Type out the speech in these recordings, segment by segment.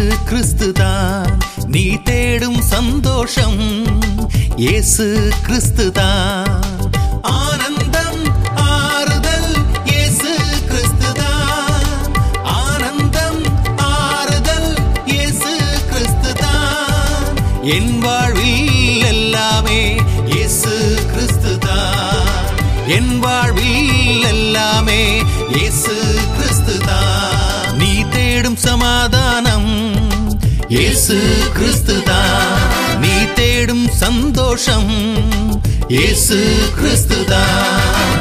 கிறிஸ்து தான் நீ தேடும் சந்தோஷம் இயேசு கிறிஸ்து தான் ஆனந்தம் ஆறுதல் இயேசு கிறிஸ்து தான் ஆனந்தம் ஆறுதல் இயேசு கிறிஸ்து தான் என் வாழ்வில் எல்லாமே இயேசு கிறிஸ்து தான் என் வாழ்வில் எல்லாமே இயேசு கிறிஸ்து தான் நீ தேடும் சமாதானம் இயேசு கிறிஸ்து தான் நீ தேடும் சந்தோஷம் இயேசு கிறிஸ்து தான்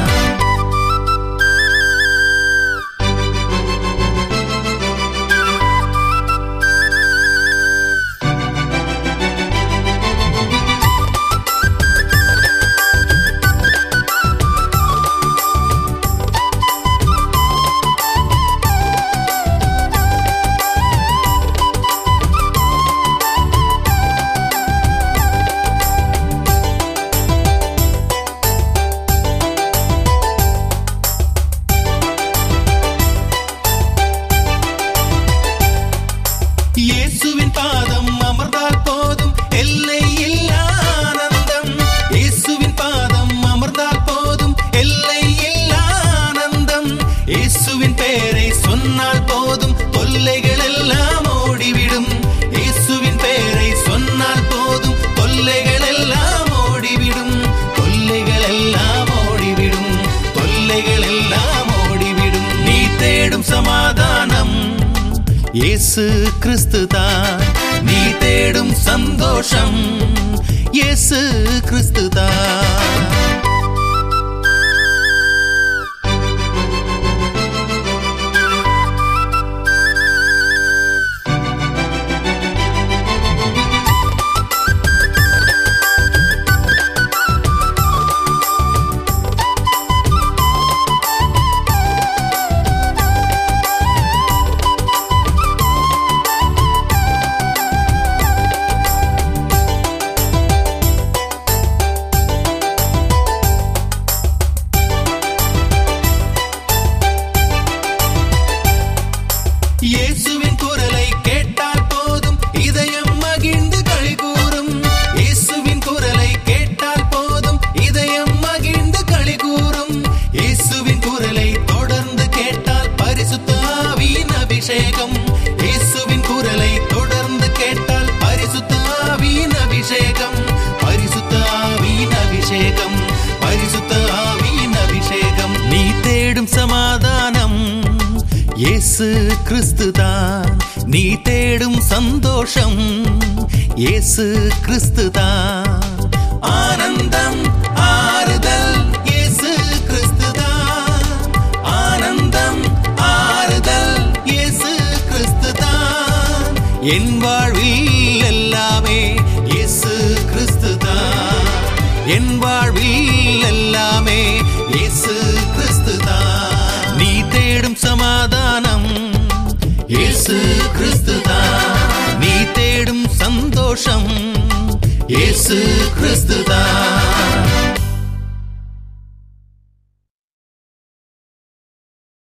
இயேசுவின் பாதம் அமர்ந்தால் போதும் எல்லை இல்லா ஆனந்தம் இயேசுவின் பாதம் அமர்ந்தால் போதும் எல்லை இல்லா ஆனந்தம் இயேசுவின் பெயரை சொன்னால் போதும் தொல்லைகள் எல்லாம் ஓடிவிடும் இயேசுவின் பெயரை சொன்னால் போதும் தொல்லைகள் எல்லாம் ஓடிவிடும் தொல்லைகள் எல்லாம் ஓடிவிடும் தொல்லைகள் எல்லாம் ஓடிவிடும் நீ தேடும் சமாதானம் இயேசு கிறிஸ்து தான் நீ தேடும் சந்தோஷம் இயேசு கிறிஸ்து தான் இயேசுவின் குரலை கேட்டால் போதும் இதயம் மகிழ்ந்து களி கூறும் இயேசுவின் குரலை கேட்டால் போதும் இதயம் மகிழ்ந்து களி கூறும் இயேசுவின் குரலை தொடர்ந்து கேட்டால் பரிசுத்த ஆவியின் அபிஷேகம் இயேசுவின் குரலை தொடர்ந்து கேட்டால் பரிசுத்த ஆவியின் அபிஷேகம் பரிசுத்த ஆவியின் அபிஷேகம் பரிசுத்த ஆவியின் அபிஷேகம் நீ தேடும் சமாதானம் இயேசு கிறிஸ்து தான் நீ தேடும் சந்தோஷம் இயேசு கிறிஸ்து தான் ஆனந்தம் ஆறுதல் இயேசு கிறிஸ்து தான் ஆனந்தம் ஆறுதல் இயேசு கிறிஸ்து தான் என் வாழ்வில் எல்லாமே இயேசு கிறிஸ்து தான் என் வாழ்வில் எல்லாமே இயேசு கிறிஸ்து தான் நீ தேடும் சமாதானம் இயேசு கிறிஸ்து தான் நீ தேடும் சந்தோஷம் இயேசு கிறிஸ்து தான்